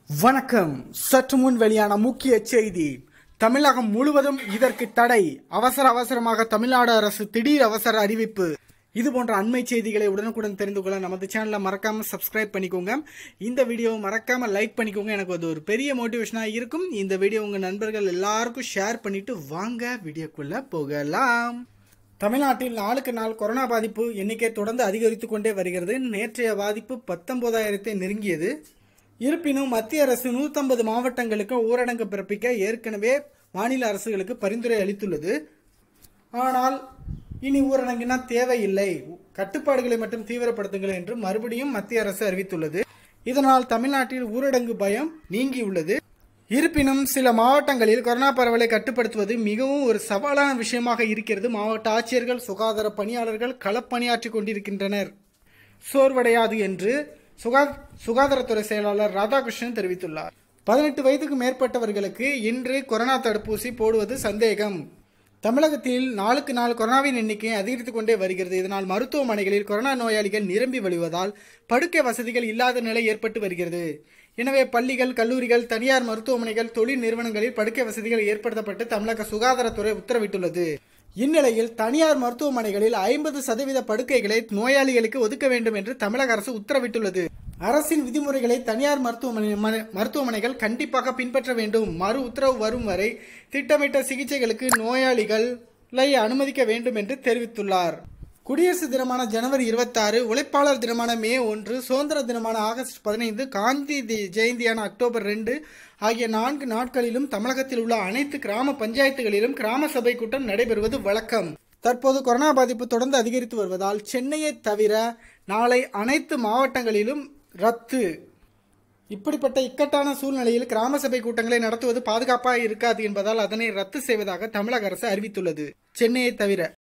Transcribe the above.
வணக்கம் சற்று முன் வெளியான முக்கிய செய்தி தமிழகம் முழுவதும் இதற்கு தடை அவசர அவசரமாக தமிழ்நாடு அரசு திடீர் அவசர அறிவிப்பு இது போன்ற அண்மை செய்திகளை உடனுக்குடன் தெரிந்து கொள்ள நமது சேனலை மறக்காம சப்ஸ்கிரைப் பண்ணிக்கோங்க இந்த வீடியோவை மறக்காம லைக் பண்ணிக்கோங்க எனக்கு அது ஒரு பெரிய மோட்டிவேஷனாக இருக்கும் இந்த வீடியோ உங்க நண்பர்கள் எல்லாருக்கும் ஷேர் பண்ணிட்டு வாங்க வீடியோக்குள்ள போகலாம் தமிழ்நாட்டில் நாளுக்கு நாள் கொரோனா பாதிப்பு எண்ணிக்கை தொடர்ந்து அதிகரித்து கொண்டே வருகிறது நேற்றைய பாதிப்பு பத்தொன்பதாயிரத்தை நெருங்கியது இருப்பினும் மத்திய அரசு 150 மாவட்டங்களுக்கு ஊரடங்கு பிறப்பிக்க ஏற்கனவே மாநில அரசுகளுக்கு பரிந்துரை அளித்துள்ளது ஆனால் இனி ஊரடங்கினா தேவையில்லை கட்டுப்பாடுகளை மட்டும் தீவிரப்படுத்துங்கள் என்று மறுபடியும் மத்திய அரசு அறிவித்துள்ளது இதனால் தமிழ்நாட்டில் ஊரடங்கு பயம் நீங்கியுள்ளது இருப்பினும் சில மாவட்டங்களில் கொரோனா பரவலை கட்டுப்படுத்துவது மிகவும் ஒரு சவாலான விஷயமாக இருக்கிறது மாவட்ட ஆட்சியர்கள் சுகாதார பணியாளர்கள் களப்பணியாற்றிக் கொண்டிருக்கின்றனர் சோர்வடையாது என்று சுகா சுகாதாரத்துறை செயலாளர் ராதாகிருஷ்ணன் தெரிவித்துள்ளார் பதினெட்டு வயதுக்கு மேற்பட்டவர்களுக்கு இன்று கொரோனா தடுப்பூசி போடுவது சந்தேகம் தமிழகத்தில் நாளுக்கு நாள் கொரோனாவின் எண்ணிக்கை அதிகரித்துக் கொண்டே வருகிறது இதனால் மருத்துவமனைகளில் கொரோனா நோயாளிகள் நிரம்பி வழிவதால் படுக்கை வசதிகள் இல்லாத நிலை ஏற்பட்டு வருகிறது எனவே பள்ளிகள் கல்லூரிகள் தனியார் மருத்துவமனைகள் தொழில் நிறுவனங்களில் படுக்கை வசதிகள் ஏற்படுத்தப்பட்டு தமிழக சுகாதாரத்துறை உத்தரவிட்டுள்ளது இந்நிலையில் தனியார் மருத்துவமனைகளில் ஐம்பது சதவீத படுக்கைகளை நோயாளிகளுக்கு ஒதுக்க வேண்டும் என்று தமிழக அரசு உத்தரவிட்டுள்ளது அரசின் விதிமுறைகளை தனியார் மருத்துவமனை ம- மருத்துவமனைகள் கண்டிப்பாக பின்பற்ற வேண்டும் மறு உத்தரவு வரும் வரை திட்டமிட்ட சிகிச்சைகளுக்கு நோயாளிகளை அனுமதிக்க வேண்டும் என்று தெரிவித்துள்ளார் குடியரசு தினமான ஜனவரி இருபத்தாறு உழைப்பாளர் தினமான மே ஒன்று சுதந்திர தினமான ஆகஸ்ட் பதினைந்து காந்தி தி- ஜெயந்தியான அக்டோபர் ரெண்டு ஆகிய நான்கு நாட்களிலும் தமிழகத்தில் உள்ள அனைத்து கிராம பஞ்சாயத்துகளிலும் கிராம சபை கூட்டம் நடைபெறுவது வழக்கம் தற்போது கொரோனா பாதிப்பு தொடர்ந்து அதிகரித்து வருவதால் சென்னையை தவிர நாளை அனைத்து மாவட்டங்களிலும் ரத்து இப்படிப்பட்ட இக்கட்டான சூழ்நிலையில் கிராம சபை கூட்டங்களை நடத்துவது பாதுகாப்பாக இருக்காது என்பதால் அதனை ரத்து செய்வதாக தமிழக அரசு அறிவித்துள்ளது சென்னையை தவிர